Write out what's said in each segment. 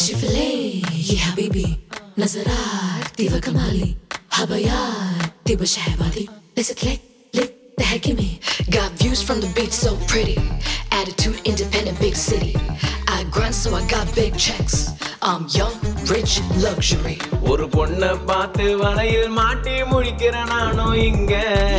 شفلي يا حبيبي نظرات ديفا كمالي حبايات ديبا شهبادي ليست لك لك تحكمي Got views from the beach so pretty Attitude independent big city I grind so I got big checks I'm young, rich, luxury ஒரு பொண்ண பார்த்து வலையில் மாட்டி முழிக்கிற நானும் இங்க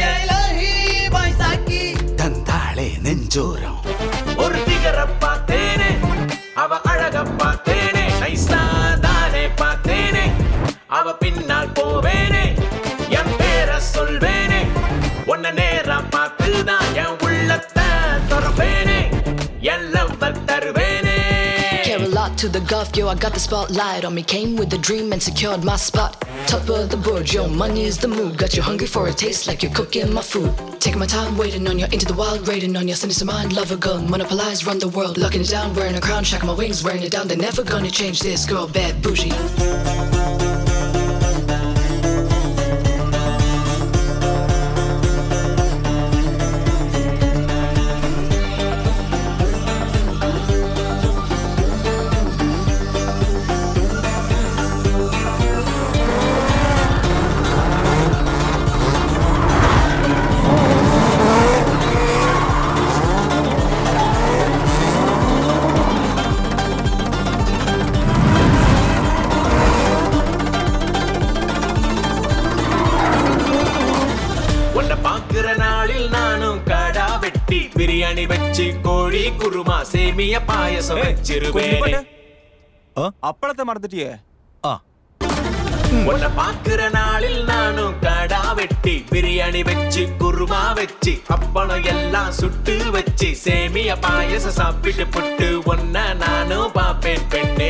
தந்தாளே நெஞ்சோரம் ஒரு ஃபிகர பார்த்தேனே அவ அழக பார்த்தேனே நைசா தானே பார்த்தேனே அவ பின்னால் போவேனே என் பேரை சொல்வேனே உன்னை நேரா பார்த்துதான் என் உள்ளத்தை துறப்பேனே என் லவ் தருவேனே Care a lot to the Gulf, yo, I got the spotlight on me. Came with a dream and secured my spot. Top of the board, yo, money is the mood. Got you hungry for a taste like you're cooking my food. Taking my time, waiting on you, into the wild, raiding on you. Sinister mind, love a gun, monopolize, run the world. Locking it down, wearing a crown, shacking my wings, wearing it down. They're never gonna change this girl, bad bougie. உன்னை பாக்குற நாளில் நானும் கடா வெட்டி பிரியாணி வச்சு கோழி குருமா சேமிய பாயசம் வச்சிருவேனே அப்பளத்தை மறந்துட்டியே உன்னை பாக்குற நாளில் நானும் கடா வெட்டி பிரியாணி வச்சு குருமா வச்சு அப்பளம் எல்லாம் சுட்டு வச்சு சேமிய பாயசம் சாப்பிட்டு புட்டு ஒன்ன நானும் பாப்பேன் பெண்ணே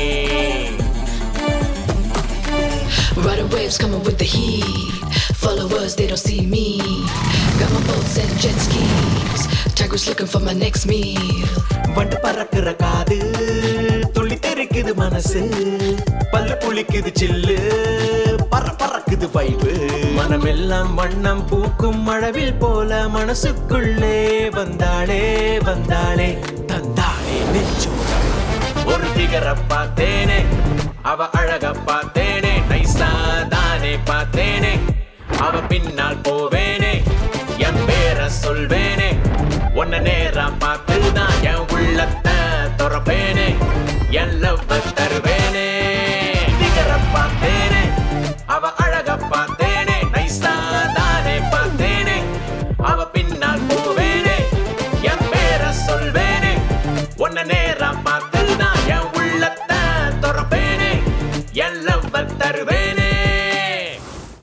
Rider waves coming with the heat. Followers, they don't see me. Got my boats and jet skis. Tigers looking for my next meal. வண்டு பறக்குற காது துள்ளி தெறிக்குது மனசு பல்லு புளிக்குது சில்லு பற பறக்குது வைப்பு மனமெல்லாம் வண்ணம் பூக்கும் மழவில் போல மனசுக்குள்ளே வந்தாளே வந்தாளே தந்தாளே நெஞ்சோரம் ஒரு ஃபிகர பார்த்தேனே அவ அழக பார்த்தேனே நைசா தானே பார்த்தேனே அவ பின்னால் போவேனே என் பேரை சொல்வேனே உன்னை நேரா பார்த்துதான் என் உள்ளத்தை துறப்பேனே என் லவ் தருவேனே ஃபிகர பார்த்தேனே அவ அழக பார்த்தேனே நைசா தானே பார்த்தேனே அவ பின்னால் போவேனே என் பேரை சொல்வேனே உன்னை நேரா பார்த்துதான் என் உள்ளத்தை துறப்பேனே என் லவ் தருவேனே